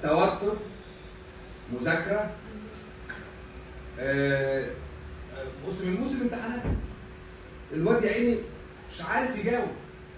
توتر مذاكره آه، موسم من موسم امتحانات الواد يا عيني مش عارف يجاوب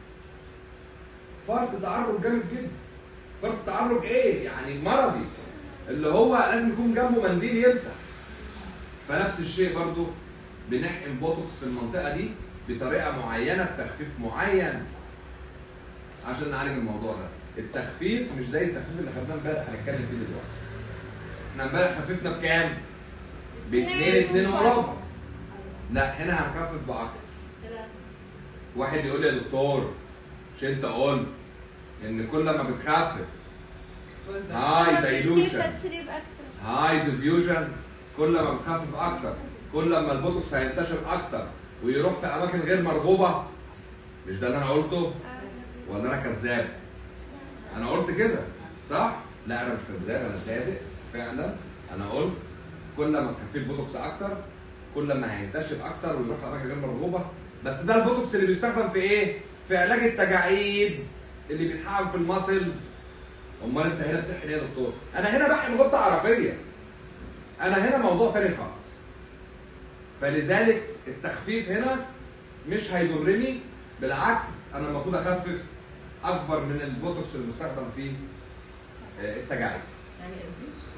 فرط تعرض جامد جدا فرط تعرض ايه يعني مرضي اللي هو لازم يكون جنبه منديل يمسح فنفس الشيء برضو بنحقن بوتوكس في المنطقه دي بطريقه معينه بتخفيف معين عشان نعالج الموضوع ده التخفيف مش زي التخفيف اللي خدناه امبارح هنتكلم فيه دلوقتي احنا امبارح خففنا بكام؟ ب 2 2 وربع لا هنا هنخفف باكتر واحد يقول لي يا دكتور مش انت قلت ان كل ما بتخفف هاي دايلوشن تسريب اكتر هاي ديفيوجن كل ما بتخفف اكتر كل ما البوتوكس هينتشر اكتر ويروح في اماكن غير مرغوبه مش ده اللي انا قلته ولا انا كذاب انا قلت كده صح لا انا مش كذاب انا صادق فعلا انا قلت كل ما تخفي البوتوكس اكتر كل ما هينتشر اكتر ويروح في اماكن غير مرغوبه بس ده البوتوكس اللي بيستخدم في ايه في علاج التجاعيد اللي بيتحقن في الماسلز امال انت هنا بتحقن ايه يا دكتور انا هنا بحقن غده عرقيه انا هنا موضوع تاني خالص فلذلك التخفيف هنا مش هيضرني بالعكس انا المفروض اخفف اكبر من البوتوكس المستخدم في آه، التجاعيد يعني ادفيش